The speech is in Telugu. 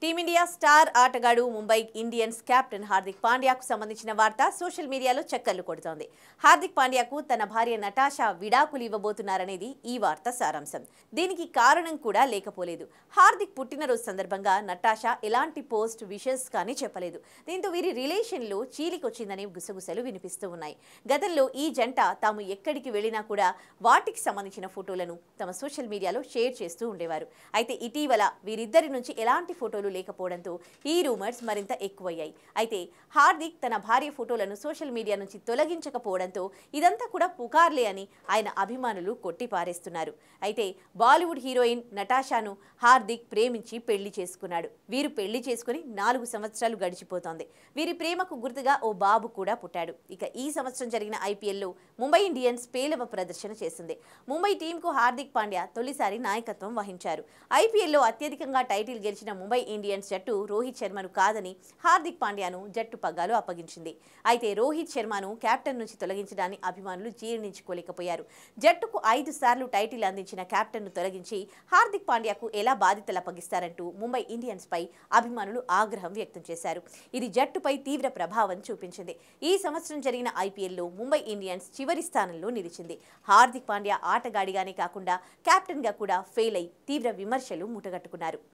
టీమిండియా స్టార్ ఆటగాడు ముంబై ఇండియన్స్ కెప్టెన్ హార్దిక్ పాండ్యాకు సంబంధించిన వార్త సోషల్ మీడియాలో చక్కర్లు కొడుతోంది హార్దిక్ పాండ్యాకు తన భార్య నటాషా విడాకులు ఇవ్వబోతున్నారనేది ఈ వార్త సారాంశం దీనికి కారణం కూడా లేకపోలేదు హార్దిక్ పుట్టినరోజు సందర్భంగా నటాషా ఎలాంటి పోస్ట్ విషెస్ కానీ చెప్పలేదు దీంతో వీరి రిలేషన్లో చీలికొచ్చిందనే గుసగుసలు వినిపిస్తూ ఉన్నాయి గతంలో ఈ జంట తాము ఎక్కడికి వెళ్ళినా కూడా వాటికి సంబంధించిన ఫోటోలను తమ సోషల్ మీడియాలో షేర్ చేస్తూ ఉండేవారు అయితే ఇటీవల వీరిద్దరి నుంచి ఎలాంటి ఫోటోలు లేకపోవడంతో ఈ రూమర్స్ మరింత ఎక్కువయ్యాయి అయితే హార్దిక్ తన భార్య ఫోటోలను సోషల్ మీడియా నుంచి తొలగించకపోవడంతో ఇదంతా కూడా పుకార్లే అని ఆయన అభిమానులు కొట్టిపారేస్తున్నారు అయితే బాలీవుడ్ హీరోయిన్ నటాషాను హార్దిక్ ప్రేమించి పెళ్లి చేసుకున్నాడు వీరు పెళ్లి చేసుకుని నాలుగు సంవత్సరాలు గడిచిపోతోంది వీరి ప్రేమకు గుర్తుగా ఓ బాబు కూడా పుట్టాడు ఇక ఈ సంవత్సరం జరిగిన ఐపీఎల్లో ముంబై ఇండియన్స్ పేలవ ప్రదర్శన చేసింది ముంబై టీంకు హార్దిక్ పాండ్యా తొలిసారి నాయకత్వం వహించారు ఐపీఎల్లో అత్యధికంగా టైటిల్ గెలిచిన ముంబై ఇండియన్స్ జట్టు రోహిత్ శర్మను కాదని హార్దిక్ పాండ్యాను జట్టు పగ్గాలు అప్పగించింది అయితే రోహిత్ శర్మను కెప్టెన్ నుంచి తొలగించడాన్ని అభిమానులు జీర్ణించుకోలేకపోయారు జట్టుకు ఐదు సార్లు టైటిల్ అందించిన కెప్టెన్ను తొలగించి హార్దిక్ పాండ్యాకు ఎలా బాధ్యతలు అప్పగిస్తారంటూ ముంబై ఇండియన్స్ పై అభిమానులు ఆగ్రహం వ్యక్తం చేశారు ఇది జట్టుపై తీవ్ర ప్రభావం చూపించింది ఈ సంవత్సరం జరిగిన ఐపీఎల్లో ముంబై ఇండియన్స్ చివరి స్థానంలో నిలిచింది హార్దిక్ పాండ్యా ఆటగాడిగానే కాకుండా కెప్టెన్గా కూడా ఫెయిల్ అయి తీవ్ర విమర్శలు మూటగట్టుకున్నారు